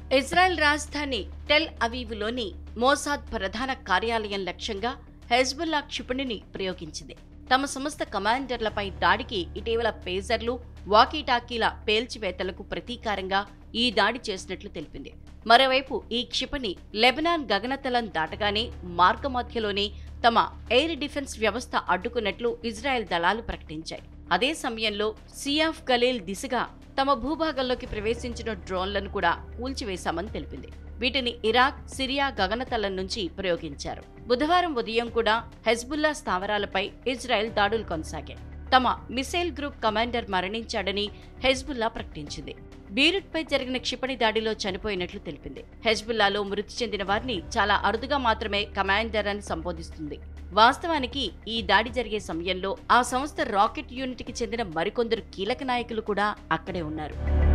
Israel రాజధాని tell అవీవ్లోని Mossad ప్రధాన కార్యాలయం లక్ష్యంగా హెజ్బుల్లా క్షిపణిని ప్రయోగించింది తమ సంస్థ కమాండర్లపై దాడికి ఇటీవల పేజర్లు వాకీటాకీల పేల్చివేతలకు ప్రతీకారంగా ఈ దాడి చేసినట్లు తెలిపింది మరోవైపు ఈ క్షిపణి లెబనాన్ గగనతలం దాటగానే మార్గమధ్యలోనే తమ ఎయిర్ డిఫెన్స్ వ్యవస్థ అడ్డుకున్నట్లు ఇజ్రాయెల్ దళాలు ప్రకటించాయి అదే సమయంలో సియాఫ్ గలీల్ దిశగా తమ భూభాగంలోకి ప్రవేశించిన డ్రోన్లను కూడా కూల్చివేశామని తెలిపింది వీటిని ఇరాక్ సిరియా గగనతలం నుంచి ప్రయోగించారు బుధవారం ఉదయం కూడా హెజ్బుల్లా స్థావరాలపై ఇజ్రాయెల్ దాడులు కొనసాగాయి తమ మిసైల్ గ్రూప్ కమాండర్ మరణించాడని హెజ్బుల్లా ప్రకటించింది బీరుట్పై జరిగిన క్షిపణి దాడిలో చనిపోయినట్లు తెలిపింది హెజ్బుల్లాలో మృతి చెందిన వారిని చాలా అరుదుగా మాత్రమే కమాండర్ అని సంబోధిస్తుంది వాస్తవానికి ఈ దాడి జరిగే సమయంలో ఆ సంస్థ రాకెట్ యూనిట్కి చెందిన మరికొందరు కీలక నాయకులు కూడా అక్కడే ఉన్నారు